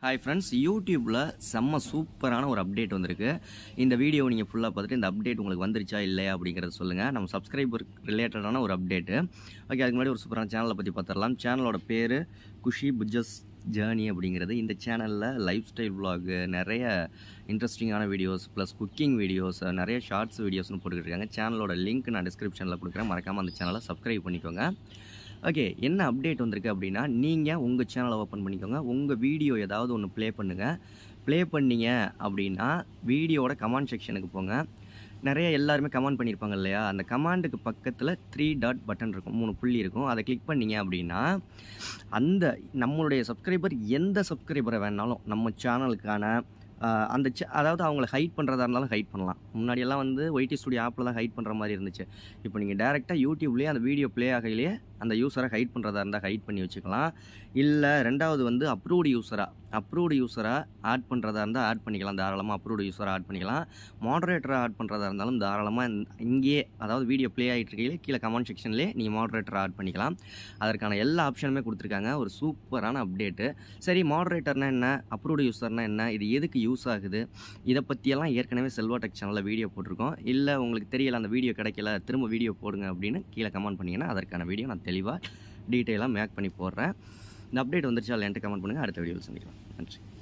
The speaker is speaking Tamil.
ஹாய் ஃப்ரெண்ட்ஸ் யூடியூப்பில் செம்ம சூப்பரான ஒரு அப்டேட் வந்திருக்கு இந்த வீடியோ நீங்கள் ஃபுல்லாக பார்த்துட்டு இந்த அப்டேட் உங்களுக்கு வந்துருச்சா இல்லையா அப்படிங்கிறத சொல்லுங்கள் நம்ம சப்ஸ்கிரைபர் ரிலேட்டடான ஒரு அப்டேட்டு ஓகே அதுக்கு முன்னாடி ஒரு சூப்பரான சேனலை பற்றி பார்த்துடலாம் சேனலோட பேர் குஷி புஜஸ் ஜேர்னி அப்படிங்கிறது இந்த சேனலில் லைஃப் ஸ்டைல் vlog நிறைய இன்ட்ரெஸ்டிங்கான வீடியோஸ் ப்ளஸ் குக்கிங் வீடியோஸ் நிறைய ஷார்ட்ஸ் வீடியோஸ்னு போட்டுக்கிட்டு இருக்காங்க சேனலோட லிங்க் நான் டிஸ்கிரிப்ஷனில் கொடுக்குறேன் மறக்காமல் அந்த சேனலை சப்ஸ்கிரைப் பண்ணிக்கோங்க ஓகே என்ன அப்டேட் வந்திருக்கு அப்படின்னா நீங்கள் உங்கள் சேனலை ஓப்பன் பண்ணிக்கோங்க உங்கள் வீடியோ ஏதாவது ஒன்று ப்ளே பண்ணுங்கள் ப்ளே பண்ணீங்க அப்படின்னா வீடியோவோட கமெண்ட் செக்ஷனுக்கு போங்க நிறைய எல்லாருமே கமெண்ட் பண்ணியிருப்பாங்க இல்லையா அந்த கமாண்டுக்கு பக்கத்தில் த்ரீ டாட் பட்டன் இருக்கும் மூணு புள்ளி இருக்கும் அதை கிளிக் பண்ணீங்க அப்படின்னா அந்த நம்மளுடைய சப்ஸ்கிரைபர் எந்த சப்ஸ்கிரைபரை வேணாலும் நம்ம சேனலுக்கான ஆஹ், அந்த ச்ச- அதாவது அவங்கள ஹைட் பண்ணுறதா இருந்தாலும் ஹைட் பண்ணலாம் முன்னாடியெல்லாம் வந்து ஒய்டி ஸ்டுடியோ ஆப்பில் தான் ஹைட் பண்ணுற மாதிரி இருந்துச்சு இப்போ நீங்கள் டேரெக்டாக யூடியூப்லேயே அந்த வீடியோ ப்ளே ஆகையிலேயே அந்த யூஸரை ஹைட் பண்ணுறதா இருந்தால் ஹைட் பண்ணி வச்சுக்கலாம் இல்லை ரெண்டாவது வந்து அப்ரூவ்டு யூஸராக அப்ரூவ்டு யூஸராக ஆட் பண்ணுறதா இருந்தால் ஆட் பண்ணிக்கலாம் தாராளமாக அப்ரூவ்டு யூஸராக ஆட் பண்ணிக்கலாம் மாடரேட்டராக ஆட் பண்ணுறதா இருந்தாலும் தாராளமாக இங்கேயே அதாவது வீடியோ ப்ளே ஆகிட்டு இருக்கையிலே கீழே கமெண்ட் செக்ஷன்லேயே நீங்கள் மாடரேட்டர் ஆட் பண்ணிக்கலாம் அதற்கான எல்லா ஆப்ஷனுமே கொடுத்துருக்காங்க ஒரு சூப்பரான அப்டேட்டு சரி மாடரேட்டர்னா என்ன அப்ரூவ்டு யூஸர்னா என்ன இது எதுக்கு யூஸ் ஆகுது இதை பற்றியெல்லாம் ஏற்கனவே செல்வா டெக் சேனலில் வீடியோ போட்டிருக்கோம் இல்லை உங்களுக்கு தெரியல அந்த வீடியோ கிடைக்கல திரும்ப வீடியோ போடுங்க அப்படின்னு கீழே கமெண்ட் பண்ணிங்கன்னா அதற்கான வீடியோ நான் தெளிவாக டீட்டெயிலாக மேக் பண்ணி போடுறேன் இந்த அப்டேட் வந்துருச்சா இல்லைன்ட்டு கமெண்ட் பண்ணுங்கள் அடுத்த வீடியோவில் சந்திக்கலாம் நன்றி